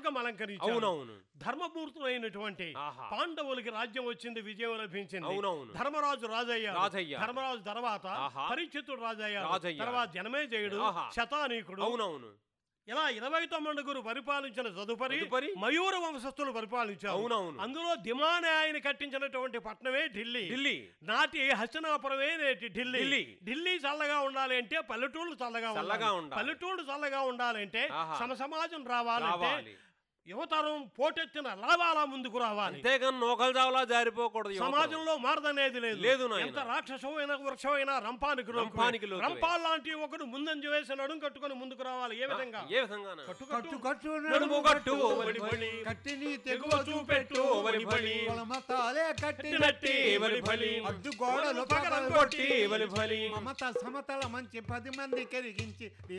మార్గం అలంకరించారు అవునవును ధర్మమూర్తులైనటువంటి ఆహా. పాండవులకి రాజ్యం వచ్చింది విజయం లభించింది అవునవును. ధర్మరాజు రాజయ్య రాజయ్యాడు. ధర్మరాజు తర్వాత ఆహా. పరీక్షితుడు రాజయ్య రాజయ్యాడు. తర్వాత జనమేజయుడు ఆహా. శతానీకుడు అవునవును ఇలా ఇరవై తొమ్మిదిగురు పరిపాలించిన తదుపరి తదుపరి? మయూర వంశస్థులు పరిపాలించారు అవునవును. అందులో దిమానే ఆయన కట్టించినటువంటి పట్టణమే ఢిల్లీ ఢిల్లీ నాటి హస్తనాపురమే నేటి ఢిల్లీ ఢిల్లీ. ఢిల్లీ చల్లగా ఉండాలి అంటే పల్లెటూళ్ళు చల్లగా చల్లగా ఉండాలి ఉండాలి. పల్లెటూళ్ళు చల్లగా ఉండాలంటే ఆహా. సమసమాజం రావాలంటే రావాలి. యువతరం పోటెత్తిన లావాలా ముందుకు రావాలి అంతేగాని నోకలు జావలా జారిపోకూడదు యువతరం. సమాజంలో మారదనేది లేదు లేదు నాయనా. ఎంత రాక్షసమైన వృక్షమైనా రంపానికి లోకువే. రంపానికి లోకువే. రంపాల్ లాంటి ఒకడు ముందంజ వేసి నడుం కట్టుకొని ముందుకు రావాలి ఏ విధంగా ఏ విధంగా కట్టు కట్టు కట్టు నడుము కట్టు, బలి బలి. కట్టిని తెగువ తెగువ చూపెట్టు బలి బలి. కులమతాలే కట్టినట్టి కట్టినట్టి బలి బలి. అడ్డు గోడలు పగలు పగలు కొట్టి కొట్టి బలి బలి. మమత సమతల మంచి పది మంది కరిగించి